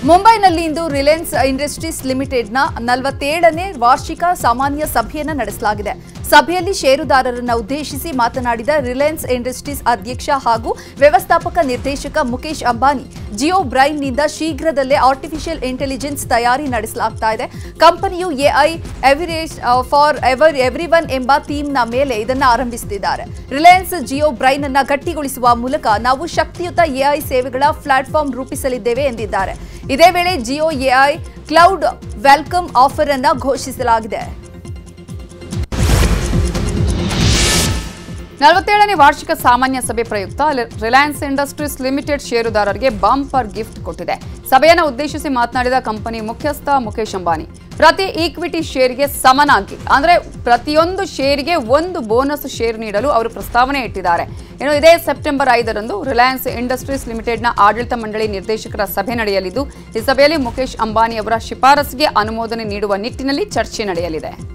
ಮುಂಬೈನಲ್ಲಿ ಇಂದು ರಿಲಯನ್ಸ್ ಇಂಡಸ್ಟ್ರೀಸ್ ಲಿಮಿಟೆಡ್ನ ನಲವತ್ತೇಳನೇ ವಾರ್ಷಿಕ ಸಾಮಾನ್ಯ ಸಭೆಯನ್ನು ನಡೆಸಲಾಗಿದೆ ಸಭೆಯಲ್ಲಿ ಷೇರುದಾರರನ್ನ ಉದ್ದೇಶಿಸಿ ಮಾತನಾಡಿದ ರಿಲಯನ್ಸ್ ಇಂಡಸ್ಟ್ರೀಸ್ ಅಧ್ಯಕ್ಷ ಹಾಗೂ ವ್ಯವಸ್ಥಾಪಕ ನಿರ್ದೇಶಕ ಮುಖೇಶ್ ಅಂಬಾನಿ ಜಿಯೋ ಬ್ರೈನ್ನಿಂದ ಶೀಘ್ರದಲ್ಲೇ ಆರ್ಟಿಫಿಷಿಯಲ್ ಇಂಟೆಲಿಜೆನ್ಸ್ ತಯಾರಿ ನಡೆಸಲಾಗ್ತಾ ಇದೆ ಕಂಪನಿಯು AI everywhere for ever everyone ಎಂಬ ಥೀಮ್ನ ಮೇಲೆ ಇದನ್ನು ಆರಂಭಿಸುತ್ತಿದ್ದಾರೆ ರಿಲಯನ್ಸ್ ಜಿಯೋ ಬ್ರೈನ್ ಅನ್ನ ಗಟ್ಟಿಗೊಳಿಸುವ ಮೂಲಕ ನಾವು ಶಕ್ತಿಯುತ ಎಐ ಸೇವೆಗಳ ಪ್ಲಾಟ್ಫಾರ್ಮ್ ರೂಪಿಸಲಿದ್ದೇವೆ ಎಂದಿದ್ದಾರೆ ಇದೇ ವೇಳೆ Jio AI cloud welcome offer ಅನ್ನ ಘೋಷಿಸಲಾಗಿದೆ ನಲವತ್ತೇಳನೇ ವಾರ್ಷಿಕ ಸಾಮಾನ್ಯ ಸಭೆ ಪ್ರಯುಕ್ತ ಲಿ- ರಿಲಯನ್ಸ್ ಇಂಡಸ್ಟ್ರೀಸ್ ಲಿಮಿಟೆಡ್ ಷೇರುದಾರರಿಗೆ ಬಂಪರ್ ಗಿಫ್ಟ್ ಕೊಟ್ಟಿದೆ ಸಭೆಯನ್ನು ಉದ್ದೇಶಿಸಿ ಮಾತನಾಡಿದ ಕಂಪನಿ ಮುಖ್ಯಸ್ಥ ಮುಖೇಶ್ ಅಂಬಾನಿ ಪ್ರತಿ ಈಕ್ವಿಟಿ ಶೇರ್ಗೆ ಸಮನಾಗಿ ಅಂದ್ರೆ ಪ್ರತಿಯೊಂದು ಶೇರ್ಗೆ ಒಂದು ಬೋನಸ್ ಶೇರ್ ನೀಡಲು ಅವರು ಪ್ರಸ್ತಾವನೆ ಇಟ್ಟಿದ್ದಾರೆ ಇನ್ನು ಇದೇ ಸೆಪ್ಟೆಂಬರ್ ಐದರಂದು ರಿಲಯನ್ಸ್ ಇಂಡಸ್ಟ್ರೀಸ್ ಲಿಮಿಟೆಡ್ನ ಆಡಳಿತ ಮಂಡಳಿ ನಿರ್ದೇಶಕರ ಸಭೆ ನಡೆಯಲಿದ್ದು ಈ ಸಭೆಯಲ್ಲಿ ಮುಖೇಶ್ ಅಂಬಾನಿ ಅವರ ಶಿಫಾರಸಿಗೆ ಅನುಮೋದನೆ ನೀಡುವ ನಿಟ್ಟಿನಲ್ಲಿ ಚರ್ಚೆ ನಡೆಯಲಿದೆ